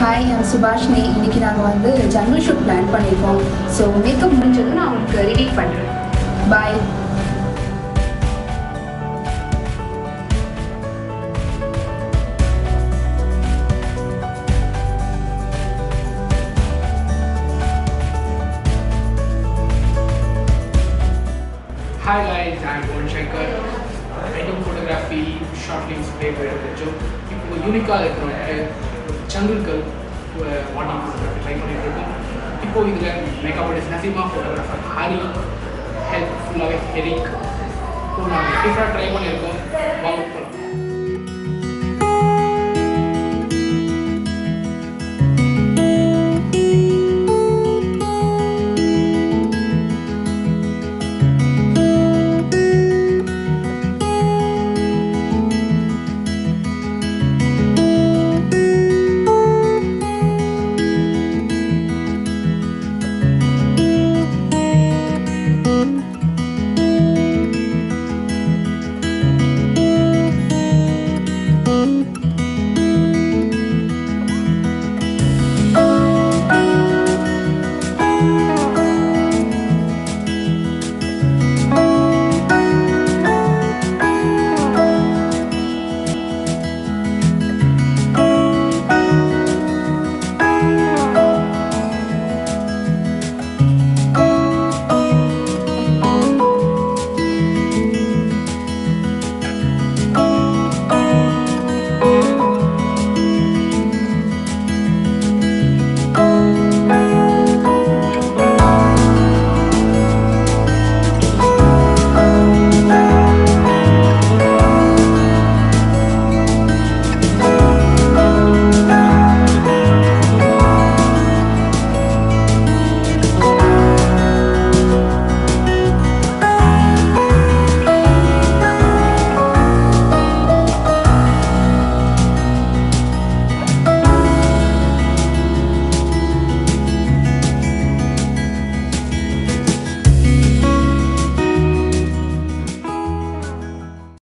Hi நான் சுபாஷினி இன்னைக்கு நாங்கள் வந்து ஜன்னல் ஷூட் பிளான் பண்ணியிருக்கோம் ஸோ மேக்கப் முடிஞ்சதும் நான் உங்களுக்கு ரெடி பண்ணுறேன் பாய் Hi guys, I'm Mohan Shankar. I do photography, short films, play வச்சோ இப்போ யூனிக்காக இருக்கிறவங்க சங்குல்கள் வாட்டர் ஃபோட்டோகிராஃபி ட்ரை பண்ணிட்டு இருக்கோம் இப்போ இதில் makeup artist Naseema photographer Hari help ஃபுல்லாகவே ஹெரிக் இப்போ நாங்கள் டிஃப்ரெண்ட் ட்ரை பண்ணியிருக்கோம் வாங்க போகலாம்